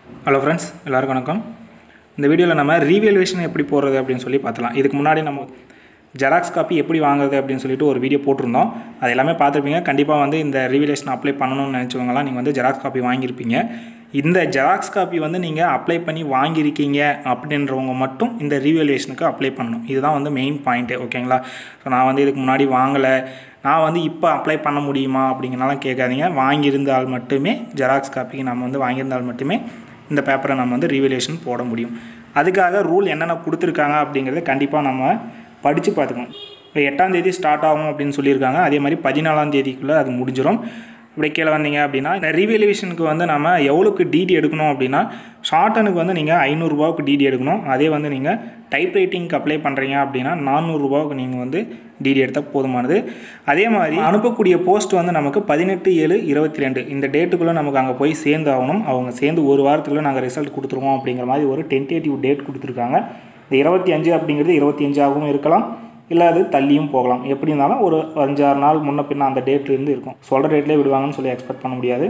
hello friends எல்லாருக்கும் வணக்கம் இந்த வீடியோவில் நம்ம ரீவேல்யூவேஷன் எப்படி போடுறது அப்படின்னு சொல்லி பார்த்தலாம் இதுக்கு முன்னாடி நம்ம ஜெராக்ஸ் காப்பி எப்படி வாங்குறது அப்படின்னு சொல்லிட்டு ஒரு வீடியோ போட்டிருந்தோம் அது எல்லாமே பார்த்துருப்பீங்க கண்டிப்பாக வந்து இந்த ரீவேலேஷன் அப்ளை பண்ணணும்னு நினச்சவங்களாம் நீங்கள் வந்து ஜெராக்ஸ் காப்பி வாங்கியிருப்பீங்க இந்த ஜெராக்ஸ் காப்பி வந்து நீங்கள் அப்ளை பண்ணி வாங்கியிருக்கீங்க அப்படின்றவங்க மட்டும் இந்த ரீவேல்யூவேஷனுக்கு அப்ளை பண்ணணும் இதுதான் வந்து மெயின் பாயிண்ட்டு ஓகேங்களா ஸோ நான் வந்து இதுக்கு முன்னாடி வாங்கலை நான் வந்து இப்போ அப்ளை பண்ண முடியுமா அப்படிங்கிறனாலாம் கேட்காதீங்க வாங்கியிருந்தால் மட்டுமே ஜெராக்ஸ் காப்பிக்கு நம்ம வந்து வாங்கியிருந்தால் மட்டுமே இந்த பேப்பரை நம்ம வந்து ரீவல்யூஷன் போட முடியும் அதுக்காக ரூல் என்னென்ன கொடுத்துருக்காங்க அப்படிங்கிறத கண்டிப்பாக நம்ம படித்து பார்த்துக்கணும் இப்போ எட்டாம் தேதி ஸ்டார்ட் ஆகும் அப்படின்னு சொல்லியிருக்காங்க அதே மாதிரி பதினாலாம் தேதிக்குள்ளே அது முடிஞ்சிடும் இப்படி கீழே வந்தீங்க அப்படின்னா இந்த ரீவேல்யூவேஷனுக்கு வந்து நம்ம எவ்வளோக்கு டிடி எடுக்கணும் அப்படின்னா ஷார்ட்டனுக்கு வந்து நீங்கள் ஐநூறுரூவாவுக்கு டிடி எடுக்கணும் அதே வந்து நீங்கள் டைப் ரைட்டிங்க்கு அப்ளை பண்ணுறீங்க அப்படின்னா நானூறுரூவாவுக்கு நீங்கள் வந்து டிடி எடுத்தால் போதுமானது அதே மாதிரி அனுப்பக்கூடிய போஸ்ட் வந்து நமக்கு பதினெட்டு ஏழு இருபத்தி ரெண்டு இந்த டேட்டுக்குள்ளே நமக்கு அங்கே போய் சேர்ந்து ஆகணும் அவங்க சேர்ந்து ஒரு வாரத்துக்குள்ளே நாங்கள் ரிசல்ட் கொடுத்துருவோம் அப்படிங்கிற மாதிரி ஒரு டென்டேட்டிவ் டேட் கொடுத்துருக்காங்க இந்த இருபத்தி அஞ்சு அப்படிங்கிறது இருபத்தி அஞ்சாகவும் இருக்கலாம் இல்லை அது தள்ளியும் போகலாம் எப்படி இருந்தாலும் ஒரு அஞ்சாறு நாள் முன்ன பின்ன அந்த டேட்லேருந்து இருக்கும் சொல்கிற டேட்லேயே விடுவாங்கன்னு சொல்லி எக்ஸ்பெக்ட் பண்ண முடியாது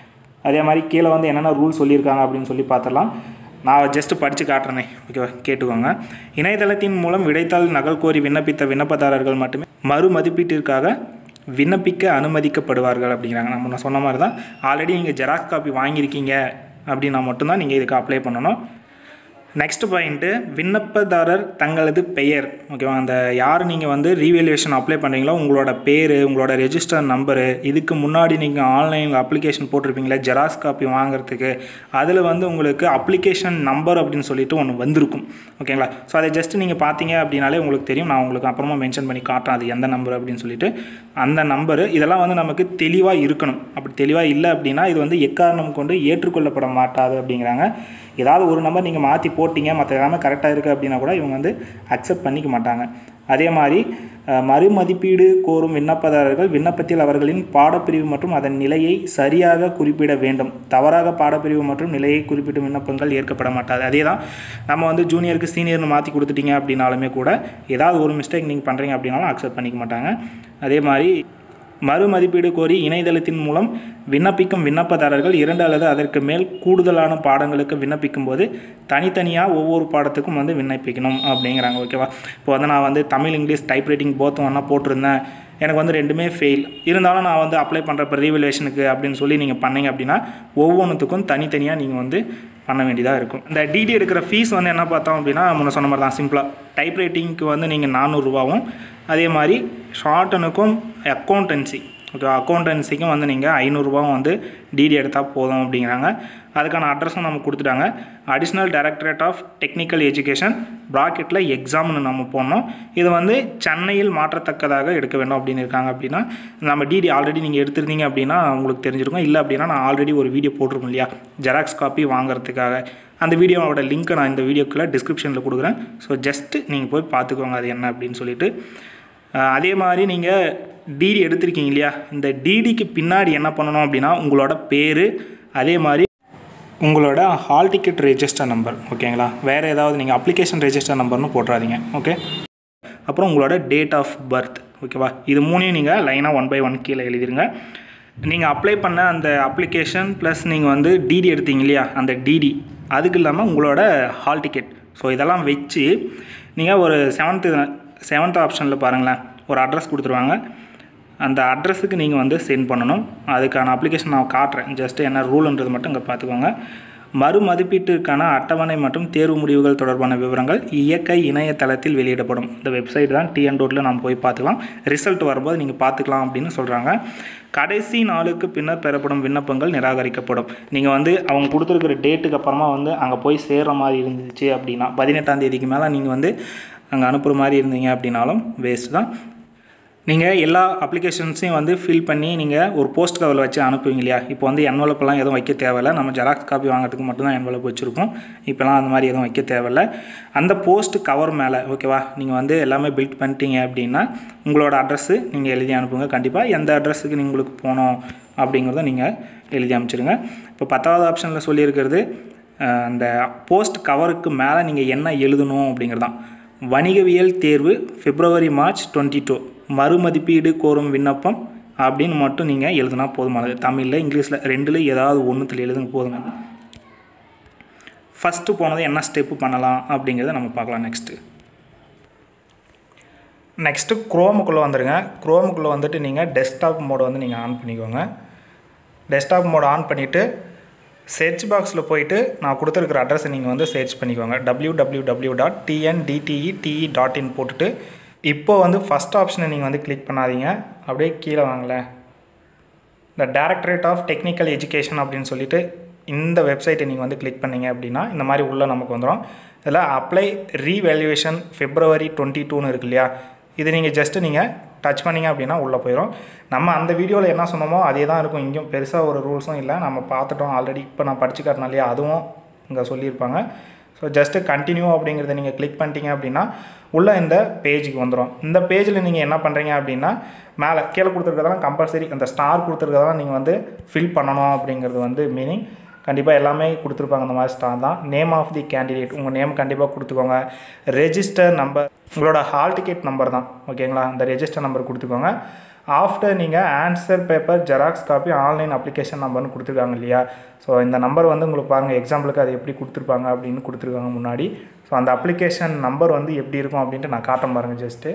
அதே மாதிரி கீழே வந்து என்னென்ன ரூல் சொல்லியிருக்காங்க அப்படின்னு சொல்லி பார்த்துடலாம் நான் ஜஸ்ட்டு படித்து காட்டுறேனே ஓகேவா கேட்டுக்கோங்க இணையதளத்தின் மூலம் விடைத்தாள் நகல் கோரி விண்ணப்பித்த விண்ணப்பதாரர்கள் மட்டுமே மறு மதிப்பீட்டிற்காக விண்ணப்பிக்க அனுமதிக்கப்படுவார்கள் அப்படிங்கிறாங்க நம்ம நான் சொன்ன மாதிரி தான் ஆல்ரெடி நீங்கள் ஜெராக்ஸ் காப்பி வாங்கியிருக்கீங்க அப்படின்னா மட்டும்தான் நீங்கள் இதுக்கு அப்ளை பண்ணணும் நெக்ஸ்ட் பாயிண்ட்டு விண்ணப்பதாரர் தங்களது பெயர் ஓகேவா அந்த யார் நீங்கள் வந்து ரீவேல்யூவேஷன் அப்ளை பண்ணுறீங்களோ உங்களோட பேர் உங்களோட ரெஜிஸ்டர் நம்பரு இதுக்கு முன்னாடி நீங்கள் ஆன்லைனில் அப்ளிகேஷன் போட்டிருப்பீங்களா ஜெராக்ஸ் காப்பி வாங்குறதுக்கு அதில் வந்து உங்களுக்கு அப்ளிகேஷன் நம்பர் அப்படின்னு சொல்லிட்டு ஒன்று வந்திருக்கும் ஓகேங்களா ஸோ அதை ஜஸ்ட் நீங்கள் பார்த்தீங்க அப்படின்னாலே உங்களுக்கு தெரியும் நான் உங்களுக்கு அப்புறமா மென்ஷன் பண்ணி காட்டுறேன் அது எந்த நம்பர் அப்படின்னு சொல்லிட்டு அந்த நம்பரு இதெல்லாம் வந்து நமக்கு தெளிவாக இருக்கணும் அப்படி தெளிவாக இல்லை அப்படின்னா இது வந்து எக்காரணம் கொண்டு ஏற்றுக்கொள்ளப்பட மாட்டாது அப்படிங்கிறாங்க ஏதாவது ஒரு நம்பர் நீங்கள் மாற்றி போட்டிங்க மற்ற எல்லாமே கரெக்டாக இருக்குது அப்படின்னா கூட இவங்க வந்து அக்செப்ட் பண்ணிக்க மாட்டாங்க அதே மாதிரி மறுமதிப்பீடு கோரும் விண்ணப்பதாரர்கள் விண்ணப்பத்தில் அவர்களின் பாடப்பிரிவு மற்றும் அதன் நிலையை சரியாக குறிப்பிட வேண்டும் தவறாக பாடப்பிரிவு மற்றும் நிலையை குறிப்பிடும் விண்ணப்பங்கள் ஏற்கப்பட மாட்டாது அதே தான் நம்ம வந்து ஜூனியருக்கு சீனியர்னு மாற்றி கொடுத்துட்டீங்க அப்படின்னாலுமே கூட ஏதாவது ஒரு மிஸ்டேக் நீங்கள் பண்ணுறீங்க அப்படின்னாலும் அக்செப்ட் பண்ணிக்க மாட்டாங்க அதே மாதிரி மறுமதிப்பீடு கோரி இணையதளத்தின் மூலம் விண்ணப்பிக்கும் விண்ணப்பதாரர்கள் இரண்டு அல்லது அதற்கு மேல் கூடுதலான பாடங்களுக்கு விண்ணப்பிக்கும் போது தனித்தனியாக ஒவ்வொரு பாடத்துக்கும் வந்து விண்ணப்பிக்கணும் அப்படிங்கிறாங்க ஓகேவா இப்போ வந்து நான் வந்து தமிழ் இங்கிலீஷ் டைப் ரைட்டிங் போத்தும் ஒன்றா போட்டிருந்தேன் எனக்கு வந்து ரெண்டுமே ஃபெயில் இருந்தாலும் நான் வந்து அப்ளை பண்ணுறப்ப ரீவல்யூஷனுக்கு அப்படின்னு சொல்லி நீங்கள் பண்ணீங்க அப்படின்னா ஒவ்வொன்றுத்துக்கும் தனித்தனியாக நீங்கள் வந்து பண்ண வேண்டியதாக இருக்கும் இந்த டிடி எடுக்கிற ஃபீஸ் வந்து என்ன பார்த்தோம் அப்படின்னா முன்ன சொன்ன மாதிரி தான் சிம்பிளாக டைப் ரைட்டிங்க்கு வந்து நீங்கள் நானூறுரூவாவும் அதே மாதிரி ஷார்ட்டனுக்கும் அக்கௌண்டன்சி ஓகே அக்கௌண்டன்சிக்கும் வந்து நீங்கள் ஐநூறுரூவாவும் வந்து டிடி எடுத்தால் போதும் அப்படிங்கிறாங்க அதுக்கான அட்ரஸும் நம்ம கொடுத்துட்டாங்க additional directorate of technical education ப்ராக்கெட்டில் எக்ஸாம்னு நம்ம போடணும் இது வந்து சென்னையில் மாற்றத்தக்கதாக எடுக்க வேண்டும் அப்படின்னு இருக்காங்க அப்படின்னா நம்ம டிடி ஆல்ரெடி நீங்கள் எடுத்திருந்தீங்க அப்படின்னா உங்களுக்கு தெரிஞ்சிருக்கும் இல்லை அப்படின்னா நான் ஆல்ரெடி ஒரு வீடியோ போட்டிருக்கோம் இல்லையா ஜெராக்ஸ் காப்பி வாங்குறதுக்காக அந்த வீடியோவோட லிங்க்கை நான் இந்த வீடியோக்குள்ளே டிஸ்கிரிப்ஷனில் கொடுக்குறேன் ஸோ ஜஸ்ட்டு நீங்கள் போய் பார்த்துக்கோங்க அது என்ன அப்படின்னு சொல்லிட்டு அதே மாதிரி நீங்கள் டிடி எடுத்திருக்கீங்க இல்லையா இந்த டிடிக்கு பின்னாடி என்ன பண்ணணும் அப்படின்னா உங்களோட பேர் அதே மாதிரி உங்களோட ஹால் டிக்கெட் ரெஜிஸ்டர் நம்பர் ஓகேங்களா வேறு ஏதாவது நீங்கள் அப்ளிகேஷன் ரெஜிஸ்டர் நம்பர்னு போட்டுறாதீங்க ஓகே அப்புறம் உங்களோட டேட் ஆஃப் பர்த் ஓகேவா இது மூணையும் நீங்கள் லைனாக ஒன் பை ஒன் கீழே எழுதிருங்க நீங்கள் அப்ளை பண்ண அந்த அப்ளிகேஷன் ப்ளஸ் நீங்கள் வந்து டிடி எடுத்தீங்க இல்லையா அந்த டிடி அதுக்கு இல்லாமல் உங்களோட ஹால் டிக்கெட் ஸோ இதெல்லாம் வச்சு நீங்கள் ஒரு செவன்த்து செவன்த் ஆப்ஷனில் பாருங்களேன் ஒரு அட்ரஸ் கொடுத்துருவாங்க அந்த அட்ரஸுக்கு நீங்கள் வந்து சென்ட் பண்ணணும் அதுக்கான அப்ளிகேஷன் நான் காட்டுறேன் ஜஸ்ட்டு என்ன ரூல்ன்றது மட்டும் இங்கே பார்த்துக்கோங்க மறு மதிப்பீட்டிற்கான அட்டவணை மற்றும் தேர்வு முடிவுகள் தொடர்பான விவரங்கள் இயற்கை இணையதளத்தில் வெளியிடப்படும் இந்த வெப்சைட் தான் டிஎன் டோட்டில் நம்ம போய் பார்த்துக்கலாம் ரிசல்ட் வரும்போது நீங்கள் பார்த்துக்கலாம் அப்படின்னு சொல்கிறாங்க கடைசி நாளுக்கு பின்னர் பெறப்படும் விண்ணப்பங்கள் நிராகரிக்கப்படும் நீங்கள் வந்து அவங்க கொடுத்துருக்கிற டேட்டுக்கு அப்புறமா வந்து அங்கே போய் சேர்கிற மாதிரி இருந்துச்சு அப்படின்னா பதினெட்டாம் தேதிக்கு மேலே நீங்கள் வந்து அங்கே அனுப்புகிற மாதிரி இருந்தீங்க அப்படின்னாலும் வேஸ்ட் தான் நீங்கள் எல்லா அப்ளிகேஷன்ஸையும் வந்து ஃபில் பண்ணி நீங்கள் ஒரு போஸ்ட் கவரில் வச்சு அனுப்புவீங்க இல்லையா இப்போ வந்து என்வலப்பெல்லாம் எதுவும் வைக்க தேவையில்ல நம்ம ஜெராக்ஸ் காப்பி வாங்குறதுக்கு மட்டும்தான் என்வலப் வச்சுருக்கோம் இப்போலாம் அந்த மாதிரி எதுவும் வைக்க தேவையில்ல அந்த போஸ்ட் கவர் மேலே ஓகேவா நீங்கள் வந்து எல்லாமே பில்ட் பண்ணிட்டீங்க அப்படின்னா உங்களோட அட்ரஸ்ஸு நீங்கள் எழுதி அனுப்புங்க கண்டிப்பாக எந்த அட்ரஸுக்கு உங்களுக்கு போகணும் அப்படிங்கிறத நீங்கள் எழுதி அனுப்பிச்சிடுங்க இப்போ பத்தாவது ஆப்ஷனில் சொல்லியிருக்கிறது அந்த போஸ்ட் கவருக்கு மேலே நீங்கள் என்ன எழுதணும் அப்படிங்கிறதான் வணிகவியல் தேர்வு பிப்ரவரி மார்ச் டுவெண்ட்டி டூ மறுமதிப்பீடு கோரும் விண்ணப்பம் அப்படின்னு மட்டும் நீங்கள் எழுதுனா போதுமானது தமிழில் இங்கிலீஷில் ரெண்டில் ஏதாவது ஒன்றுத்தில் எழுதுங்க போதுமானது ஃபஸ்ட்டு போனது என்ன ஸ்டெப்பு பண்ணலாம் அப்படிங்கிறத நம்ம பார்க்கலாம் நெக்ஸ்ட்டு நெக்ஸ்ட்டு குரோமுக்குள்ளே வந்துடுங்க குரோமுக்குள்ளே வந்துட்டு நீங்கள் டெஸ்க்டாப் மோடை வந்து நீங்கள் ஆன் பண்ணிக்கோங்க டெஸ்க்டாப் மோட் ஆன் பண்ணிவிட்டு சர்ச் பாக்ஸில் போயிட்டு நான் கொடுத்துருக்குற அட்ரஸை நீங்கள் வந்து சர்ச் பண்ணிக்கோங்க W W W dot TNDTE TE dot in போட்டுட்டு இப்போ வந்து ஃபஸ்ட் ஆப்ஷனை நீங்கள் வந்து கிளிக் பண்ணாதீங்க அப்படியே கீழே வாங்களேன் இந்த டைரக்டரேட் ஆஃப் டெக்னிக்கல் எஜுகேஷன் அப்படின்னு சொல்லிட்டு இந்த வெப்சைட்டை நீங்கள் வந்து கிளிக் பண்ணீங்க அப்படின்னா இந்த மாதிரி உள்ளே நமக்கு வந்துடும் இதில் அப்ளை ரீவேல்யூவேஷன் ஃபெப்ரவரி டுவெண்ட்டி டூன்னு இருக்கு இல்லையா இது நீங்கள் ஜஸ்ட்டு நீங்கள் டச் பண்ணிங்க அப்படின்னா உள்ளே போயிடும் நம்ம அந்த வீடியோவில் என்ன சொன்னோமோ அதே தான் இருக்கும் இங்கேயும் பெருசாக ஒரு ரூல்ஸும் இல்லை நம்ம பார்த்துட்டோம் ஆல்ரெடி இப்போ நான் படிச்சு காட்டினா இல்லையா அதுவும் இங்கே சொல்லியிருப்பாங்க ஸோ ஜஸ்ட்டு கண்டினியூ அப்படிங்கிறத நீங்கள் கிளிக் பண்ணிட்டீங்க அப்படின்னா உள்ளே இந்த பேஜுக்கு வந்துடும் இந்த பேஜில் நீங்கள் என்ன பண்ணுறீங்க அப்படின்னா மேலே கீழே கொடுத்துருக்கதெல்லாம் கம்பல்சரி அந்த ஸ்டார் கொடுத்துருக்கதெல்லாம் நீங்கள் வந்து ஃபில் பண்ணணும் அப்படிங்கிறது வந்து மீனிங் கண்டிப்பாக எல்லாமே கொடுத்துருப்பாங்க அந்த மாதிரி ஸ்டார் தான் நேம் ஆஃப் தி கேண்டிடேட் உங்கள் நேம் கண்டிப்பாக கொடுத்துக்கோங்க ரெஜிஸ்டர் நம்பர் உங்களோட ஹால் டிக்கெட் நம்பர் தான் ஓகேங்களா அந்த ரெஜிஸ்டர் நம்பர் கொடுத்துக்கோங்க ஆஃப்டர் நீங்கள் answer paper xerox copy online application நம்பர்னு கொடுத்துருக்காங்க இல்லையா ஸோ இந்த நம்பர் வந்து உங்களுக்கு பாருங்கள் எக்ஸாம்பிளுக்கு அது எப்படி கொடுத்துருப்பாங்க அப்படின்னு கொடுத்துருக்காங்க முன்னாடி ஸோ அந்த அப்ளிகேஷன் நம்பர் வந்து எப்படி இருக்கும் அப்படின்ட்டு நான் காட்ட பாருங்கள் ஜஸ்ட்டு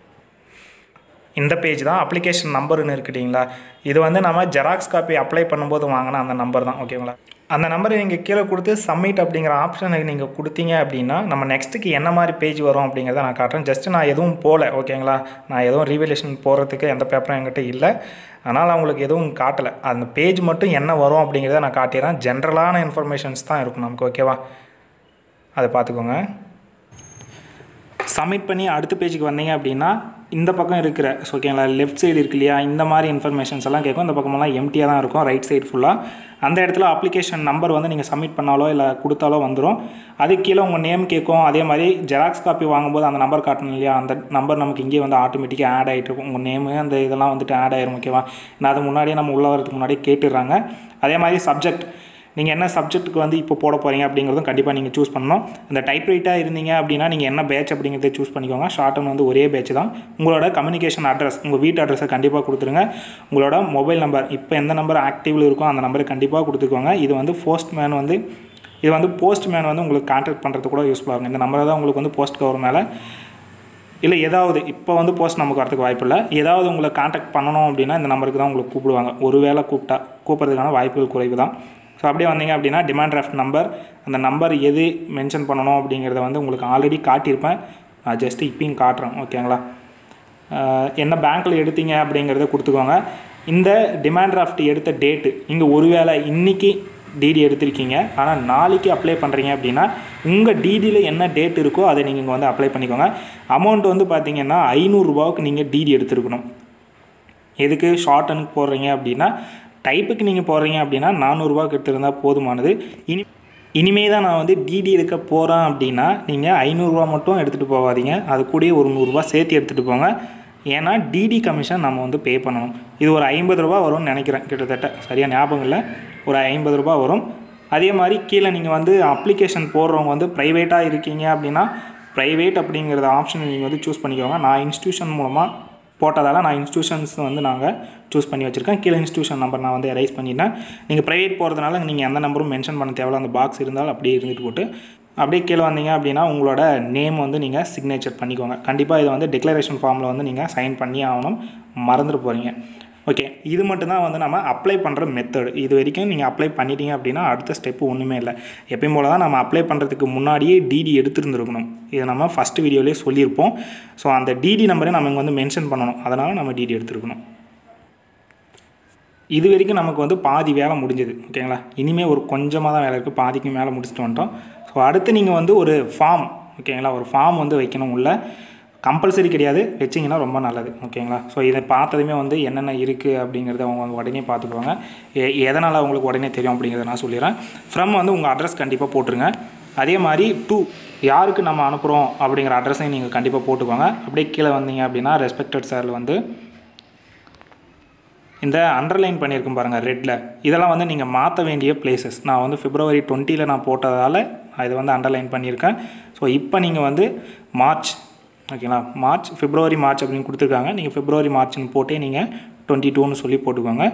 இந்த பேஜ் தான் அப்ளிகேஷன் நம்பர்னு இருக்குட்டிங்களா இது வந்து நம்ம ஜெராக்ஸ் காப்பி அப்ளை பண்ணும்போது வாங்கின அந்த நம்பர் தான் ஓகேங்களா அந்த நம்பரை நீங்கள் கீழே கொடுத்து சப்மிட் அப்படிங்கிற ஆப்ஷனுக்கு நீங்கள் கொடுத்தீங்க அப்படின்னா நம்ம நெக்ஸ்ட்டுக்கு என்ன மாதிரி பேஜ் வரும் அப்படிங்கிறத நான் காட்டுறேன் ஜஸ்ட்டு நான் எதுவும் போகல ஓகேங்களா நான் எதுவும் ரீவலேஷன் போகிறதுக்கு எந்த பேப்பரும் என்கிட்ட இல்லை அதனால் அவங்களுக்கு எதுவும் காட்டலை அந்த பேஜ் மட்டும் என்ன வரும் அப்படிங்கிறத நான் காட்டிடுறேன் ஜென்ரலான இன்ஃபர்மேஷன்ஸ் தான் இருக்கும் நமக்கு ஓகேவா அதை பார்த்துக்கோங்க சப்மிட் பண்ணி அடுத்த பேஜுக்கு வந்தீங்க அப்படின்னா இந்த பக்கம் இருக்கிற ஓகேங்களா லெஃப்ட் சைடு இருக்கு இல்லையா இந்த மாதிரி இன்ஃபர்மேஷன்ஸ் எல்லாம் கேட்கும் இந்த பக்கமெல்லாம் எம்டியாக தான் இருக்கும் ரைட் சைடு ஃபுல்லாக அந்த இடத்துல அப்ளிகேஷன் நம்பர் வந்து நீங்கள் சப்மிட் பண்ணாலோ இல்லை கொடுத்தாலோ வந்துடும் அதுக்கு கீழே உங்கள் நேம் கேட்கும் அதே மாதிரி ஜெராக்ஸ் காப்பி வாங்கும்போது அந்த நம்பர் காட்டணும் இல்லையா அந்த நம்பர் நமக்கு இங்கேயே வந்து ஆட்டோமேட்டிக்காக ஆட் ஆகிட்டு இருக்கும் உங்கள் நேமு அந்த இதெல்லாம் வந்துட்டு ஆட் ஆயிரும் ஓகேவா நான் அது முன்னாடியே நம்ம உள்ள வரதுக்கு முன்னாடியே கேட்டுடுறாங்க அதே மாதிரி சப்ஜெக்ட் நீங்கள் என்ன சப்ஜெக்ட்டுக்கு வந்து இப்போ போட போகிறீங்க அப்படிங்கிறதும் கண்டிப்பாக நீங்கள் சூஸ் பண்ணணும் இந்த டைப் ரைட்டாக இருந்தீங்க அப்படின்னா நீங்கள் என்ன பேட்ச் அப்படிங்கிறத சூஸ் பண்ணிக்கோங்க ஷார்ட் டர்ம் வந்து ஒரே பேட்ச் தான் உங்களோட கம்யூனிகேஷன் அட்ரஸ் உங்கள் வீட்டு அட்ரஸை கண்டிப்பாக கொடுத்துருங்க உங்களோட மொபைல் நம்பர் இப்போ எந்த நம்பர் ஆக்டிவில் இருக்கோ அந்த நம்பரை கண்டிப்பாக கொடுத்துக்கோங்க இது வந்து போஸ்ட் மேன் வந்து இது வந்து போஸ்ட் மேன் வந்து உங்களுக்கு கான்டாக்ட் பண்ணுறது கூட யூஸ்ஃபுல்லாக இருக்கும் இந்த நம்பரை தான் உங்களுக்கு வந்து போஸ்ட் கவர் மேலே இல்லை ஏதாவது இப்போ வந்து போஸ்ட் நமக்கு வரதுக்கு வாய்ப்பு இல்லை ஏதாவது உங்களை காண்டாக்ட் பண்ணணும் அப்படின்னா இந்த நம்பருக்கு தான் உங்களுக்கு கூப்பிடுவாங்க ஒரு வேளை கூப்பிட்டா கூப்பிட்றதுக்கான வாய்ப்புகள் குறைவு தான் ஸோ அப்படியே வந்தீங்க அப்படின்னா டிமாண்ட் டிராஃப்ட் நம்பர் அந்த நம்பர் எது மென்ஷன் பண்ணணும் அப்படிங்கிறத வந்து உங்களுக்கு ஆல்ரெடி காட்டியிருப்பேன் நான் ஜஸ்ட்டு இப்பயும் காட்டுறேன் ஓகேங்களா என்ன பேங்க்கில் எடுத்தீங்க அப்படிங்கிறத கொடுத்துக்கோங்க இந்த டிமாண்ட் டிராஃப்ட் எடுத்த டேட்டு நீங்கள் ஒருவேளை இன்றைக்கி டிடி எடுத்திருக்கீங்க ஆனால் நாளைக்கு அப்ளை பண்ணுறீங்க அப்படின்னா உங்கள் டிடியில் என்ன டேட் இருக்கோ அதை நீங்கள் இங்கே வந்து அப்ளை பண்ணிக்கோங்க அமௌண்ட் வந்து பார்த்தீங்கன்னா ஐநூறுரூபாவுக்கு நீங்கள் டிடி எடுத்துருக்கணும் எதுக்கு ஷார்ட் அனுக்கு போடுறீங்க அப்படின்னா டைப்புக்கு நீங்கள் போடுறீங்க அப்படின்னா நானூறுரூவாக்கு எடுத்துருந்தால் போதுமானது இனி இனிமே தான் நான் வந்து டிடி எடுக்க போகிறேன் அப்படின்னா நீங்கள் ஐநூறுரூவா மட்டும் எடுத்துகிட்டு போகாதீங்க அது கூடயே ஒரு நூறுரூவா சேர்த்து எடுத்துகிட்டு போங்க ஏன்னா டிடி கமிஷன் நம்ம வந்து பே பண்ணணும் இது ஒரு ஐம்பது ரூபா வரும்னு நினைக்கிறேன் கிட்டத்தட்ட சரியாக ஞாபகம் இல்லை ஒரு ஐம்பது ரூபா வரும் அதே மாதிரி கீழே நீங்கள் வந்து அப்ளிகேஷன் போடுறவங்க வந்து ப்ரைவேட்டாக இருக்கீங்க அப்படின்னா ப்ரைவேட் அப்படிங்கிறத ஆப்ஷன் நீங்கள் வந்து சூஸ் பண்ணிக்கோங்க நான் இன்ஸ்டியூஷன் மூலமாக போட்டதால் நான் இன்ஸ்டியூஷன்ஸ் வந்து நாங்கள் சூஸ் பண்ணி வச்சுருக்கேன் கீழே இன்ஸ்டியூஷன் நம்பர் நான் வந்து எரைஸ் பண்ணிட்டேன் நீங்கள் ப்ரைவேட் போகிறதுனால நீங்கள் எந்த நம்பரும் மென்ஷன் பண்ண தேவையில்ல அந்த பாக்ஸ் இருந்தால் அப்படியே இருந்துட்டு போட்டு அப்படியே கீழே வந்தீங்க அப்படின்னா உங்களோட நேம் வந்து நீங்கள் சிக்னேச்சர் பண்ணிக்கோங்க கண்டிப்பாக இதை வந்து டிக்ளரேஷன் ஃபார்மில் வந்து நீங்கள் சைன் பண்ணி ஆகணும் மறந்துட்டு போகிறீங்க ஓகே இது மட்டும்தான் வந்து நம்ம அப்ளை பண்ணுற மெத்தடு இது வரைக்கும் நீங்கள் அப்ளை பண்ணிட்டீங்க அப்படின்னா அடுத்த ஸ்டெப்பு ஒன்றுமே இல்லை எப்பயும் போல தான் நம்ம அப்ளை பண்ணுறதுக்கு முன்னாடியே டிடி எடுத்துருந்துருக்கணும் இதை நம்ம ஃபஸ்ட் வீடியோலேயே சொல்லியிருப்போம் ஸோ அந்த டிடி நம்பரை நம்ம இங்கே வந்து மென்ஷன் பண்ணணும் அதனால் நம்ம டிடி எடுத்துருக்கணும் இது வரைக்கும் நமக்கு வந்து பாதி வேலை முடிஞ்சது ஓகேங்களா இனிமேல் ஒரு கொஞ்சமாக தான் வேலை இருக்குது பாதிக்கு மேலே முடிச்சுட்டு வந்துட்டோம் ஸோ அடுத்து நீங்கள் வந்து ஒரு ஃபார்ம் ஓகேங்களா ஒரு ஃபார்ம் வந்து வைக்கணும் உள்ள கம்பல்சரி கிடையாது வச்சிங்கன்னா ரொம்ப நல்லது ஓகேங்களா ஸோ இதை பார்த்ததுமே வந்து என்னென்ன இருக்குது அப்படிங்கிறத அவங்க உடனே பார்த்துக்குவாங்க எ எதனால் அவங்களுக்கு உடனே தெரியும் அப்படிங்கிறத நான் சொல்லிடுறேன் ஃப்ரம் வந்து உங்கள் அட்ரஸ் கண்டிப்பாக போட்டுருங்க அதே மாதிரி டூ யாருக்கு நம்ம அனுப்புகிறோம் அப்படிங்கிற அட்ரஸையும் நீங்கள் கண்டிப்பாக போட்டுக்கோங்க அப்படியே கீழே வந்தீங்க அப்படின்னா ரெஸ்பெக்டட் சாரில் வந்து இந்த அண்டர்லைன் பண்ணியிருக்கும் பாருங்கள் ரெட்டில் இதெல்லாம் வந்து நீங்கள் மாற்ற வேண்டிய பிளேசஸ் நான் வந்து பிப்ரவரி டுவெண்ட்டியில் நான் போட்டதால் இதை வந்து அண்டர்லைன் பண்ணியிருக்கேன் ஸோ இப்போ நீங்கள் வந்து மார்ச் ஓகேங்களா மார்ச் பிப்ரவரி மார்ச் அப்படின்னு கொடுத்துருக்காங்க நீங்கள் பிப்ரவரி மார்ச்னு போட்டே நீங்கள் டுவெண்ட்டி டூன்னு சொல்லி போட்டுக்கோங்க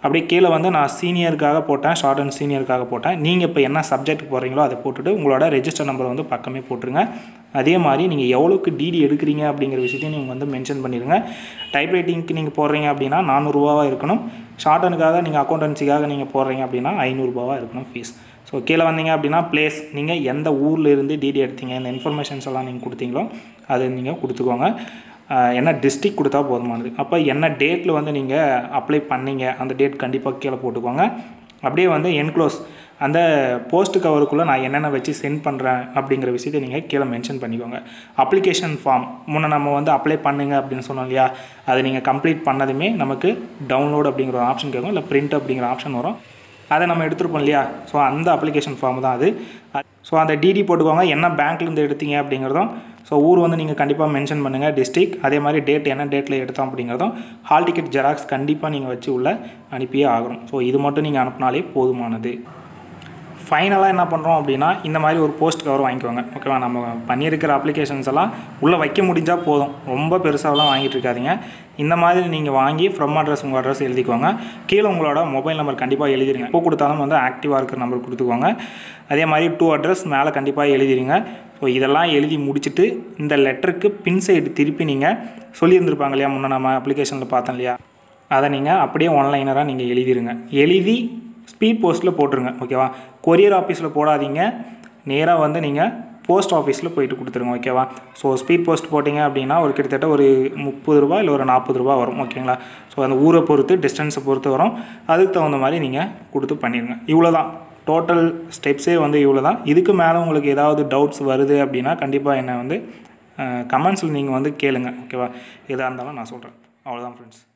அப்படியே கீழே வந்து நான் சீனியருக்காக போட்டேன் ஷார்ட் அண்ட் சீனியருக்காக போட்டேன் நீங்கள் இப்போ என்ன சப்ஜெக்ட் போடுறீங்களோ அதை போட்டுட்டு உங்களோட ரெஜிஸ்டர் நம்பர் வந்து பக்கமே போட்டுருங்க அதே மாதிரி நீங்கள் எவ்வளோக்கு டிடி எடுக்கிறீங்க அப்படிங்கிற விஷயத்தையும் நீங்கள் வந்து மென்ஷன் பண்ணிடுங்க டைப் ரைட்டிங்க்கு நீங்கள் போடுறீங்க அப்படின்னா நானூறுரூவாவாக இருக்கணும் ஷார்ட் அண்டுக்காக நீங்கள் அக்கௌண்டன்சிக்காக நீங்கள் போடுறீங்க அப்படின்னா ஐநூறுரூபாவாக இருக்கணும் ஃபீஸ் ஸோ கீழே வந்தீங்க அப்படின்னா பிளேஸ் நீங்கள் எந்த ஊரில் இருந்து டிடி எடுத்தீங்க இந்த இன்ஃபர்மேஷன்ஸ் எல்லாம் நீங்கள் கொடுத்தீங்களோ அது நீங்கள் கொடுத்துக்கோங்க ஆஹ் என்ன டிஸ்ட்ரிக் கொடுத்தா போதுமானது அப்போ என்ன டேட்டில் வந்து நீங்கள் அப்ளை பண்ணீங்க அந்த டேட் கண்டிப்பாக கீழே போட்டுக்கோங்க அப்படியே வந்து என்க்ளோஸ் அந்த போஸ்ட் கவருக்குள்ளே நான் என்னென்ன வச்சு சென்ட் பண்ணுறேன் அப்படிங்கிற விஷயத்தை நீங்கள் கீழே மென்ஷன் பண்ணிக்கோங்க அப்ளிகேஷன் ஃபார்ம் முன்னே நம்ம வந்து அப்ளை பண்ணுங்க அப்படின்னு சொன்னோம் இல்லையா அதை நீங்கள் கம்ப்ளீட் பண்ணதுமே நமக்கு டவுன்லோட் அப்படிங்கிற ஒரு ஆப்ஷன் கேட்கும் இல்லை பிரிண்ட் அப்படிங்கிற ஆப்ஷன் வரும் அதை நம்ம எடுத்துருப்போம் இல்லையா ஸோ அந்த அப்ளிகேஷன் ஃபார்ம் தான் அது ஸோ அந்த டிடி போட்டுக்கோங்க என்ன பேங்க்லேருந்து எடுத்தீங்க அப்படிங்கிறதும் ஸோ ஊர் வந்து நீங்கள் கண்டிப்பாக மென்ஷன் பண்ணுங்கள் டிஸ்ட்ரிக் அதே மாதிரி டேட் என்ன டேட்டில் எடுத்தோம் அப்படிங்கிறதும் ஹால் டிக்கெட் ஜெராக்ஸ் கண்டிப்பாக நீங்கள் வச்சு உள்ளே அனுப்பியே ஆகணும் ஸோ இது மட்டும் நீங்கள் அனுப்பினாலே போதுமானது ஃபைனலாக என்ன பண்ணுறோம் அப்படின்னா இந்த மாதிரி ஒரு போஸ்ட் கவர் வாங்கிக்கோங்க ஓகேவா நம்ம பண்ணியிருக்கிற அப்ளிகேஷன்ஸ் எல்லாம் உள்ளே வைக்க முடிஞ்சால் போதும் ரொம்ப பெருசாகலாம் வாங்கிட்டு இருக்காதீங்க இந்த மாதிரி நீங்கள் வாங்கி ஃப்ரம் அட்ரஸ் உங்கள் அட்ரஸ் எழுதிக்கோங்க கீழே உங்களோட மொபைல் நம்பர் கண்டிப்பாக எழுதிருங்க எப்போ கொடுத்தாலும் வந்து ஆக்டிவாக இருக்கிற நம்பர் கொடுத்துக்கோங்க அதே மாதிரி டூ அட்ரஸ் மேலே கண்டிப்பாக எழுதிருங்க ஸோ இதெல்லாம் எழுதி முடிச்சுட்டு இந்த லெட்டருக்கு பின் சைடு திருப்பி நீங்கள் சொல்லியிருந்திருப்பாங்க இல்லையா முன்னே நம்ம அப்ளிகேஷனில் பார்த்தோம் இல்லையா அதை நீங்கள் அப்படியே ஒன்லைனராக நீங்கள் எழுதிருங்க எழுதி ஸ்பீட் போஸ்ட்டில் போட்டுருங்க ஓகேவா கொரியர் ஆஃபீஸில் போடாதீங்க நேராக வந்து நீங்கள் போஸ்ட் ஆஃபீஸில் போயிட்டு கொடுத்துருங்க ஓகேவா ஸோ ஸ்பீட் போஸ்ட் போட்டிங்க அப்படின்னா ஒரு கிட்டத்தட்ட ஒரு முப்பது ரூபா இல்லை ஒரு நாற்பது ரூபா வரும் ஓகேங்களா ஸோ அந்த ஊரை பொறுத்து டிஸ்டன்ஸை பொறுத்து வரும் அதுக்கு தகுந்த மாதிரி நீங்கள் கொடுத்து பண்ணிடுங்க இவ்வளோ தான் டோட்டல் ஸ்டெப்ஸே வந்து இவ்வளோ தான் இதுக்கு மேலே உங்களுக்கு ஏதாவது டவுட்ஸ் வருது அப்படின்னா கண்டிப்பாக என்னை வந்து கமெண்ட்ஸில் நீங்கள் வந்து கேளுங்க ஓகேவா எதாக இருந்தாலும் நான் சொல்கிறேன் அவ்வளோதான் ஃப்ரெண்ட்ஸ்